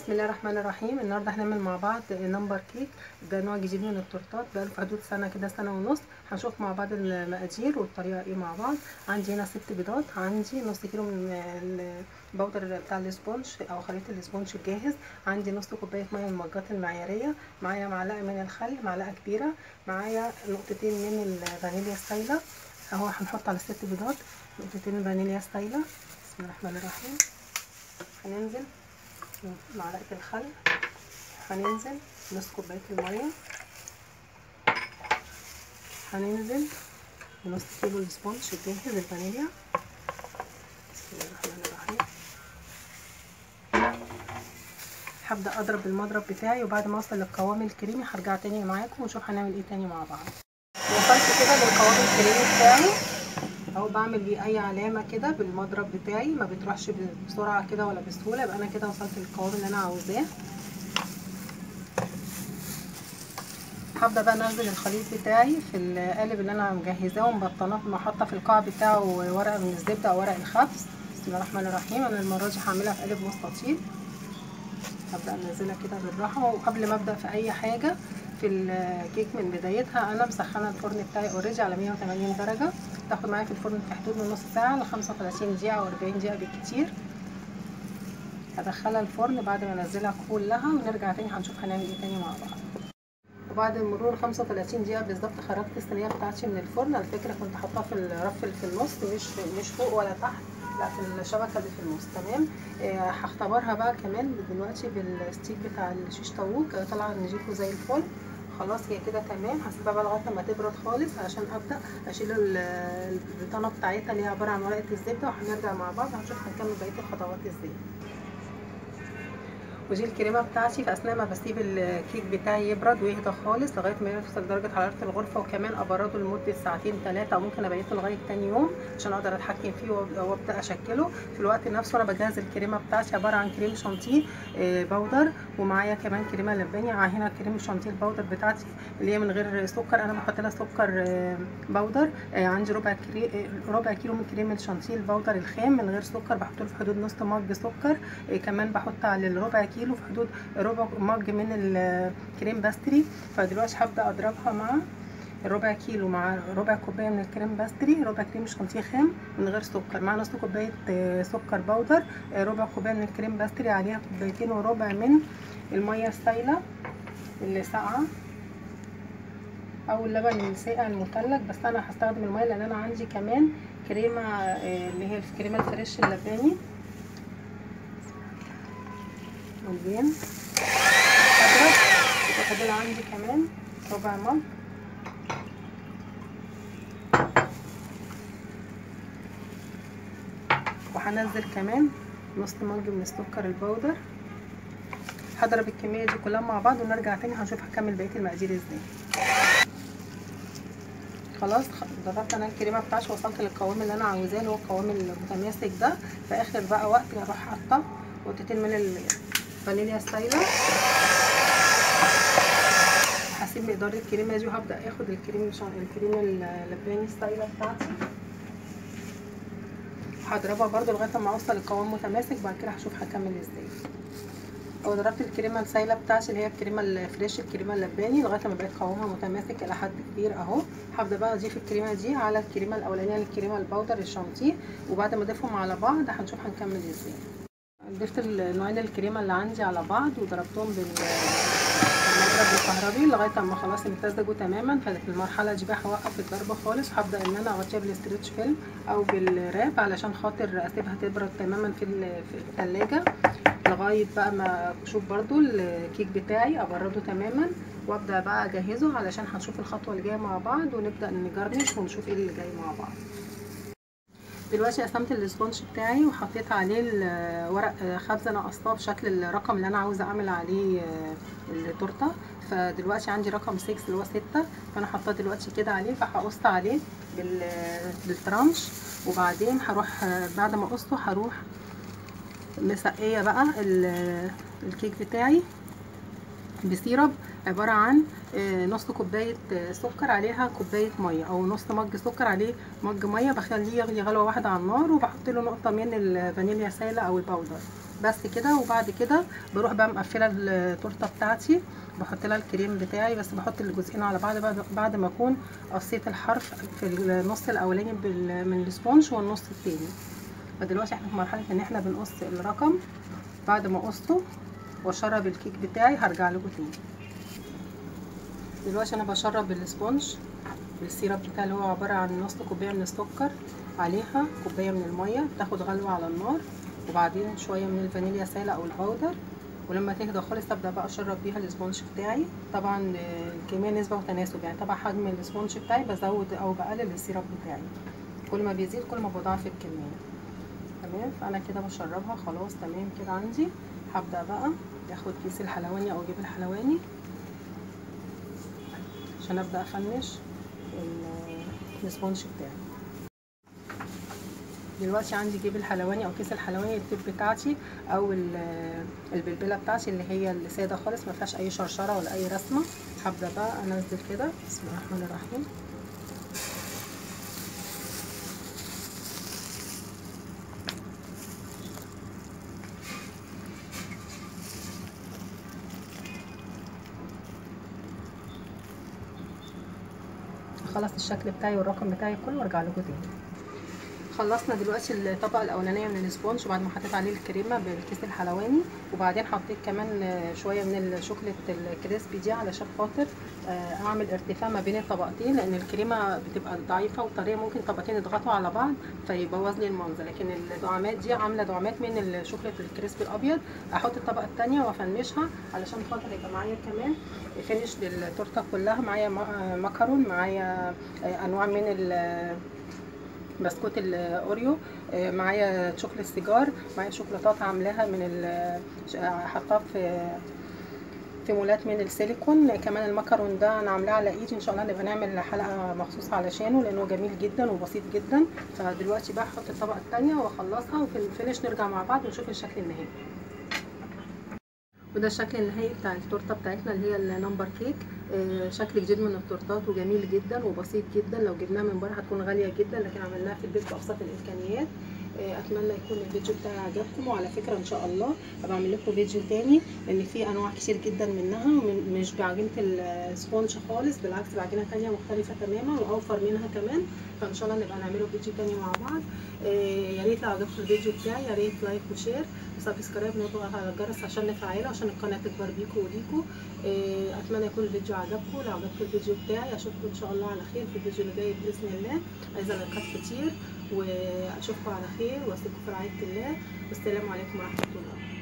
بسم الله الرحمن الرحيم النهارده هنعمل مع بعض نمبر كيك ده نوع جديد من التورتات بقاله في حدود سنه كده سنه ونص هنشوف مع بعض المقادير والطريقه ايه مع بعض عندي هنا ست بيضات عندي نص كيلو من البودر بتاع الاسبونج او خليط الاسبونج الجاهز عندي نص كوبايه ميه من المجات المعياريه معايا معلقه من الخل معلقه كبيره معايا نقطتين من الفانيليا السايله اهو هنحط على الست بيضات نقطتين الفانيليا السايله بسم الله الرحمن الرحيم هننزل معلقه الخل هننزل نص كوبايه الميه هننزل بنص كيلو الاسبونج الجاهز الفانيليا بسم الله الرحمن الرحيم هبدا اضرب المضرب بتاعي وبعد ما اوصل للقوام الكريمي هرجع تاني معاكم ونشوف هنعمل ايه تاني مع بعض وصلت كده للقوام الكريمي بتاعي اهو بعمل بيه اي علامه كده بالمضرب بتاعي ما بتروحش بسرعه كده ولا بسهوله يبقى انا كده وصلت للقوام اللي انا عاوزاه هبدا بقى انزل الخليط بتاعي في القالب اللي انا مجهزاه ومبطناه حاطه في القاع بتاعه ورقه من الزبده او ورق الخبز بسم الله الرحمن الرحيم انا المره دي هعملها في قالب مستطيل هبدا انزلها كده بالراحه وقبل ما ابدا في اي حاجه في الكيك من بدايتها انا مسخنه الفرن بتاعي اوريدي على 180 درجه تاخد معايا في الفرن في حدود من نص ساعه ل 35 دقيقه او 40 دقيقه بالكتير هدخلها الفرن بعد ما انزلها كلها ونرجع تاني هنشوف هنعمل ايه تاني مع بعض وبعد مرور 35 دقيقه بالظبط خرجت الصينيه بتاعتي من الفرن على فكره كنت حاطاها في الرف اللي في النص مش مش فوق ولا تحت لا في الشبكه اللي في النص تمام آه هختبرها بقى كمان دلوقتي بالستيك بتاع الشيش طاووق طالعه نجيبه زي الفل خلاص هي كده تمام هسيبها بقى لغايه لما تبرد خالص عشان ابدا اشيل البطانه بتاعتها اللي هي عباره عن ورقه الزبده وهنرجع مع بعض هنشوف هنكمل بقيه الخطوات ازاي ودي الكريمه بتاعتي في اثناء ما بسيب الكيك بتاعي يبرد ويهدى خالص لغايه ما يوصل درجه حراره الغرفه وكمان ابرده لمده ساعتين ثلاثه او ممكن ابيته لغايه تاني يوم عشان اقدر اتحكم فيه وابدا اشكله في الوقت نفسه انا بجهز الكريمه بتاعتي عباره عن كريم شانتيه بودر ومعايا كمان كريمه لباني هنا كريم شانتيه البودر بتاعتي اللي هي من غير سكر انا بحط لها سكر بودر عندي ربع كري... ربع كيلو من كريم الشانتيه البودر الخام من غير سكر بحط له في حدود نص مج سكر كمان بحط على الربع كيلو في حدود ربع مج من الكريم باستري فدلوقتي هبدا اضربها مع ربع كيلو مع ربع كوبايه من الكريم باستري ربع كريم شانتيه خام من غير سكر مع نص كوبايه سكر بودر ربع كوبايه من الكريم باستري عليها كوبايتين وربع من الميه السايله اللي ساقعه او اللبن الساقع المثلج بس انا هستخدم الميه لان انا عندي كمان كريمه اللي هي الكريمه الفريش اللباني والبين اضرب وفاضل عندي كمان ربع مج وهنزل كمان نص مج من السكر البودر هضرب الكميه دي كلها مع بعض ونرجع تاني هنشوف هكمل بقيه المقادير ازاي خلاص ضربت انا الكريمه بتاعتي وصلت للقوام اللي انا عاوزاه اللي هو القوام المتماسك ده في اخر بقى وقت هروح حاطه نقطتين من الفانيليا السايله هسيب مقدار الكريمه دي وهبدا اخد الكريم الكريم اللباني السايله بتاعتي هضربها برده لغايه ما اوصل لقوام متماسك بعد كده هشوف هكمل ازاي او ضربت الكريمه السايله بتاعتي اللي هي الكريمه الفريش الكريمه اللباني لغايه ما بقت قوامها متماسك الى حد كبير اهو هبدا بقى اضيف الكريمه دي على الكريمه الاولانيه الكريمه البودر الشانتيه وبعد ما اضيفهم على بعض هنشوف هنكمل ازاي ضفت النوعين الكريمه اللي عندي على بعض وضربتهم بالمضرب الكهربي لغايه اما خلاص امتزجوا تماما ففي المرحله دي بقى هوقف الضرب خالص هبدا ان انا اغطيها بالاسترتش فيلم او بالراب علشان خاطر اسيبها تبرد تماما في في الثلاجه لغايه بقى ما اشوف برضو الكيك بتاعي ابرده تماما وابدا بقى اجهزه علشان هنشوف الخطوه اللي جايه مع بعض ونبدا نجرنش ونشوف ايه اللي جاي مع بعض دلوقتي قسمت الاسبونج بتاعي وحطيت عليه ورق خبز انا قصاه بشكل الرقم اللي انا عاوزه اعمل عليه التورته فدلوقتي عندي رقم 6 اللي هو 6 فانا حاطاه دلوقتي كده عليه فهقص عليه بالترانش وبعدين هروح بعد ما قصته هروح مسقيه بقى الكيك بتاعي بسيرب عبارة عن نص كوباية سكر عليها كوباية مية أو نص مج سكر عليه مج مية بخليه يغلي غلوة واحدة على النار وبحط له نقطة من الفانيليا سايلة أو الباودر بس كده وبعد كده بروح بقى مقفله التورته بتاعتي بحط لها الكريم بتاعي بس بحط الجزئين على بعض بعد, بعد ما اكون قصيت الحرف في النص الاولاني من السبونج والنص التاني فدلوقتي احنا في مرحله ان احنا بنقص الرقم بعد ما قصته واشرب الكيك بتاعي هرجع لكم تاني دلوقتي انا بشرب السبونج بالسيرب بتاعي اللي هو عباره عن نص كوبايه من السكر عليها كوبايه من الميه بتاخد غلوه على النار وبعدين شويه من الفانيليا سايله او الباودر ولما تهدى خالص ابدا بقى اشرب بيها الاسبونج بتاعي طبعا الكميه نسبه وتناسب يعني طبعا حجم الاسبونج بتاعي بزود او بقلل السيرب بتاعي كل ما بيزيد كل ما بضاعف الكميه تمام فانا كده بشربها خلاص تمام كده عندي هبدا بقى اخد كيس الحلواني او اجيب الحلواني عشان ابدا افنش الاسبونج بتاعي دلوقتي عندي جيب الحلواني او كيس الحلواني التيب بتاعتي او البلبله بتاعتي اللي هي الساده خالص ما فيهاش اي شرشره ولا اي رسمه هبدا بقى انزل كده بسم الله الرحمن الرحيم اخلص الشكل بتاعي والرقم بتاعي كله وارجع لكم تاني خلصنا دلوقتي الطبقه الاولانيه من الاسبونج وبعد ما حطيت عليه الكريمه بالكيس الحلواني وبعدين حطيت كمان شويه من الشوكليت الكريسبي دي علشان خاطر اعمل ارتفاع ما بين الطبقتين لان الكريمه بتبقى ضعيفه وطريه ممكن طبقتين يضغطوا على بعض فيبوظ لي المنظر لكن الدعامات دي عامله دعامات من الشوكليت الكريسبي الابيض احط الطبقه الثانيه وافنشها علشان خاطر يبقى معايا كمان فينش للتورته كلها معايا مكرون معايا انواع من بسكوت الاوريو معايا شوكليت سيجار معايا شوكولاتات عاملاها من حطها في في مولات من السيليكون كمان المكرون ده انا عاملاه على ايدي ان شاء الله نبقى نعمل حلقه مخصوص علشانه لانه جميل جدا وبسيط جدا فدلوقتي بقى احط الطبقه الثانيه واخلصها وفي الفينش نرجع مع بعض ونشوف الشكل النهائي وده الشكل النهائي بتاع التورته بتاعتنا اللي هي النمبر كيك آه شكل جديد من التورتات وجميل جدا وبسيط جدا لو جبناها من بره هتكون غاليه جدا لكن عملناها في البيت بابسط الامكانيات آه اتمنى يكون الفيديو بتاعي عجبكم وعلى فكره ان شاء الله هبقى اعمل لكم فيديو تاني لان في انواع كتير جدا منها مش بعجينه السبونج خالص بالعكس بعجينه تانية مختلفه تماما واوفر منها كمان فان شاء الله نبقى نعمله فيديو تاني مع بعض آه يا ريت لو عجبكم الفيديو بتاعي يا ريت لايك وشير وسبسكرايب نضغط على الجرس عشان نفعله عشان القناه تكبر بيكم وليكم اتمنى يكون الفيديو عجبكم لو عجبكم الفيديو بتاعي اشوفكم ان شاء الله على خير في الفيديو اللي جاي باذن الله عايزه لايكات كتير واشوفكم على خير واسيبكم في رعايه الله والسلام عليكم ورحمه الله